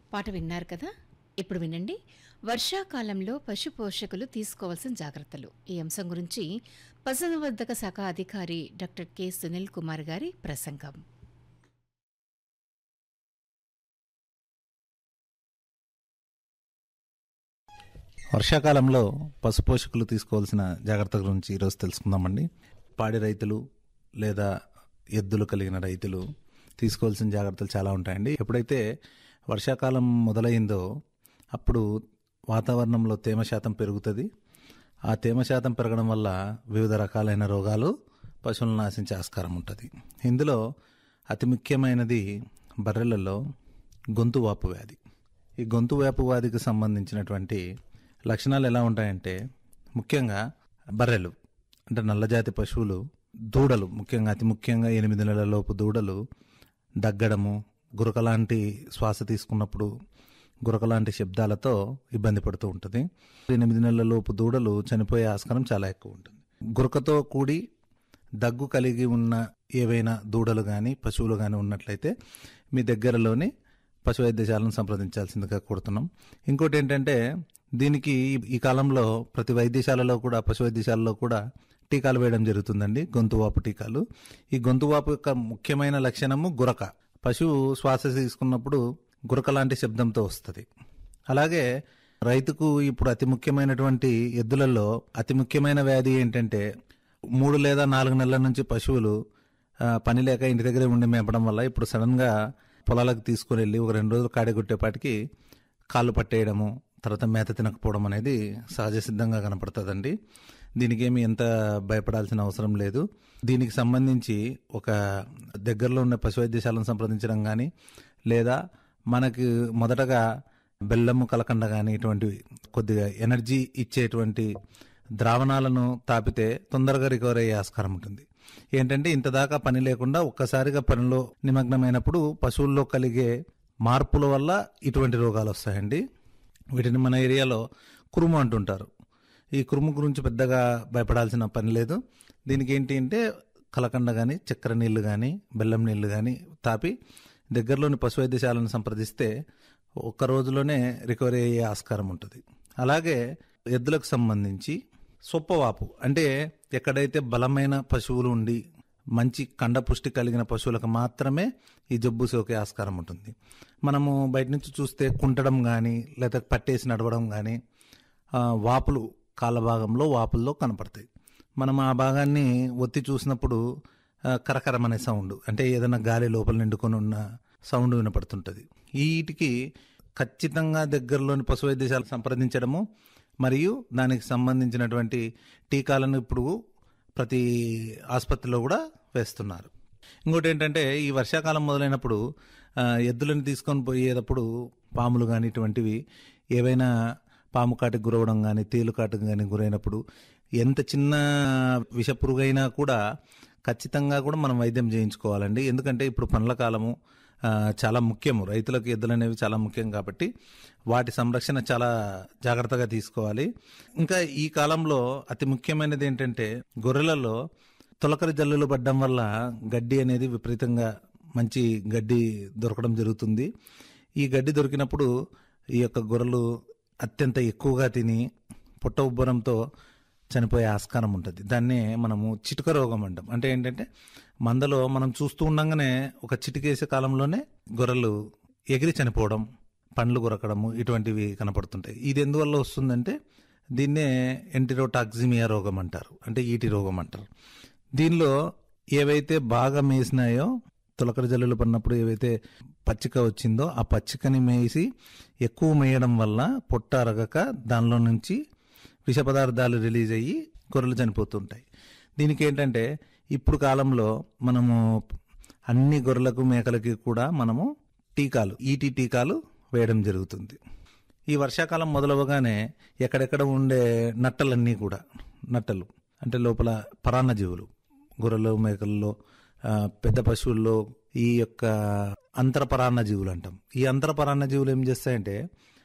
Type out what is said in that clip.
పాట విన్నారు కదా ఇప్పుడు వినండి వర్షాకాలంలో పశు పోషకులు తీసుకోవాల్సిన జాగ్రత్తలు ఈ అంశం గురించి పశుసంవర్ధక శాఖ అధికారి డాక్టర్ కె సునీల్ కుమార్ గారి ప్రసంగం వర్షాకాలంలో పశుపోషకులు తీసుకోవాల్సిన జాగ్రత్తల గురించి ఈరోజు తెలుసుకుందామండి పాడి రైతులు లేదా ఎద్దులు కలిగిన రైతులు తీసుకోవాల్సిన జాగ్రత్తలు చాలా ఉంటాయండి ఎప్పుడైతే వర్షాకాలం మొదలైందో అప్పుడు వాతావరణంలో తేమ శాతం పెరుగుతుంది ఆ తేమ శాతం పెరగడం వల్ల వివిధ రకాలైన రోగాలు పశువులను నాశించే ఆస్కారం ఉంటుంది ఇందులో అతి ముఖ్యమైనది బర్రెలలో గొంతు వాపు వ్యాధి ఈ గొంతు వేపు వ్యాధికి సంబంధించినటువంటి లక్షణాలు ఎలా ఉంటాయంటే ముఖ్యంగా బర్రెలు అంటే నల్లజాతి పశువులు దూడలు ముఖ్యంగా అతి ముఖ్యంగా ఎనిమిది నెలల లోపు దూడలు దగ్గడము గురకలాంటి శ్వాస తీసుకున్నప్పుడు గురకలాంటి శబ్దాలతో ఇబ్బంది పడుతూ ఉంటుంది ఎనిమిది నెలల లోపు దూడలు చనిపోయే ఆస్కారం చాలా ఎక్కువ ఉంటుంది గురకతో కూడి దగ్గు కలిగి ఉన్న ఏవైనా దూడలు కానీ పశువులు కానీ ఉన్నట్లయితే మీ దగ్గరలోని పశు వైద్యశాలను సంప్రదించాల్సిందిగా కోరుతున్నాం ఇంకోటి ఏంటంటే దీనికి ఈ కాలంలో ప్రతి వైద్యశాలలో కూడా పశు వైద్యశాలలో కూడా టీకాలు వేయడం జరుగుతుందండి గొంతువాపు టీకాలు ఈ గొంతువాపు యొక్క ముఖ్యమైన లక్షణము గురక పశువు శ్వాస తీసుకున్నప్పుడు గురక లాంటి శబ్దంతో వస్తుంది అలాగే రైతుకు ఇప్పుడు అతి ముఖ్యమైనటువంటి ఎద్దులలో అతి ముఖ్యమైన వ్యాధి ఏంటంటే మూడు లేదా నాలుగు నెలల నుంచి పశువులు ఆ, పని లేక ఇంటి దగ్గరే ఉండి మేపడం వల్ల ఇప్పుడు సడన్గా పొలాలకు తీసుకుని వెళ్ళి ఒక రెండు రోజులు కాడగొట్టేపాటికి కాళ్ళు పట్టేయడము తర్వాత మేత తినకపోవడం అనేది సహజ సిద్ధంగా కనపడుతుందండి దీనికి ఏమి ఎంత భయపడాల్సిన అవసరం లేదు దీనికి సంబంధించి ఒక దగ్గరలో ఉన్న పశు వైద్యశాలను సంప్రదించడం కానీ లేదా మనకి మొదటగా బెల్లము కలకండ కానీ ఇటువంటివి కొద్దిగా ఎనర్జీ ఇచ్చేటువంటి ద్రావణాలను తాపితే తొందరగా రికవర్ అయ్యే ఆస్కారం ఉంటుంది ఏంటంటే ఇంత దాకా పని లేకుండా ఒక్కసారిగా పనిలో నిమగ్నమైనప్పుడు పశువుల్లో కలిగే మార్పుల వల్ల ఇటువంటి రోగాలు వస్తాయండి వీటిని మన ఏరియాలో కురుము అంటుంటారు ఈ కురుము గురించి పెద్దగా భయపడాల్సిన పని లేదు దీనికి ఏంటి అంటే కలకండ కానీ చక్కెర నీళ్లు కానీ బెల్లం నీళ్లు కానీ తాపి దగ్గరలోని పశు వైద్యశాలను సంప్రదిస్తే ఒక్క రోజులోనే రికవరీ అయ్యే ఆస్కారం ఉంటుంది అలాగే ఎద్దులకు సంబంధించి సొప్పవాపు అంటే ఎక్కడైతే బలమైన పశువులు ఉండి మంచి కండపుష్టి కలిగిన పశువులకు మాత్రమే ఈ జబ్బు సోకే ఆస్కారం ఉంటుంది మనము బయట నుంచి చూస్తే కుంటడం కానీ లేదా పట్టేసి నడవడం కానీ ఆ, వాపులు కాళ్ళ భాగంలో వాపుల్లో కనపడతాయి మనం ఆ భాగాన్ని ఒత్తి చూసినప్పుడు ఆ, కరకరం అనే సౌండ్ అంటే ఏదైనా గాలి లోపల నిండుకొని ఉన్న సౌండ్ వినపడుతుంటుంది వీటికి ఖచ్చితంగా దగ్గరలోని పశు వైద్యశాల సంప్రదించడము మరియు దానికి సంబంధించినటువంటి టీకాలను ఇప్పుడు ప్రతి ఆసుపత్రిలో కూడా వేస్తున్నారు ఇంకోటి ఏంటంటే ఈ వర్షాకాలం మొదలైనప్పుడు ఆ, ఎద్దులను తీసుకొని పోయేటప్పుడు పాములు కానీ ఇటువంటివి ఏవైనా పాము కాటికి గురవడం కానీ తేలు కాటికి కానీ గురైనప్పుడు ఎంత చిన్న విషపురుగైనా కూడా ఖచ్చితంగా కూడా మనం వైద్యం చేయించుకోవాలండి ఎందుకంటే ఇప్పుడు పండ్ల కాలము ఆ, చాలా ముఖ్యము రైతులకు ఎద్దులు అనేవి చాలా ముఖ్యం కాబట్టి వాటి సంరక్షణ చాలా జాగ్రత్తగా తీసుకోవాలి ఇంకా ఈ కాలంలో అతి ముఖ్యమైనది ఏంటంటే గొర్రెలలో తొలకరి జల్లులు పడ్డం వల్ల గడ్డి అనేది విపరీతంగా మంచి గడ్డి దొరకడం జరుగుతుంది ఈ గడ్డి దొరికినప్పుడు ఈ యొక్క గొర్రెలు అత్యంత ఎక్కువగా తిని పొట్ట ఉబ్బరంతో చనిపోయే ఆస్కారం ఉంటుంది దాన్నే మనము చిటుక రోగం అంటాం అంటే ఏంటంటే మందలో మనం చూస్తూ ఉండగానే ఒక చిటికేసే కాలంలోనే గొర్రెలు ఎగిరి చనిపోవడం పండ్లు కొరకడము ఇటువంటివి కనపడుతుంటాయి ఇది ఎందువల్ల వస్తుందంటే దీన్నే ఎంటిరోటాక్సిమియా రోగం అంటారు అంటే ఈటి రోగం అంటారు దీనిలో ఏవైతే బాగా మేసినాయో తొలకరి జల్లులు పడినప్పుడు ఏవైతే పచ్చిక వచ్చిందో ఆ పచ్చికని మేసి ఎక్కువ మేయడం వల్ల పొట్ట అరగక దానిలో నుంచి విష పదార్థాలు రిలీజ్ అయ్యి గొర్రెలు చనిపోతుంటాయి దీనికి ఏంటంటే ఇప్పుడు కాలంలో మనము అన్ని గొర్రెలకు మేకలకి కూడా మనము టీకాలు ఈటీ టీకాలు వేయడం జరుగుతుంది ఈ వర్షాకాలం మొదలవగానే ఎక్కడెక్కడ ఉండే నట్టలన్నీ కూడా నట్టలు అంటే లోపల పరాన్న జీవులు గొర్రెలు మేకల్లో ఆ, పెద్ద పశువుల్లో ఈ యొక్క అంతరపరాన్న జీవులు అంటాం ఈ అంతరపరాన్న జీవులు ఏం చేస్తాయంటే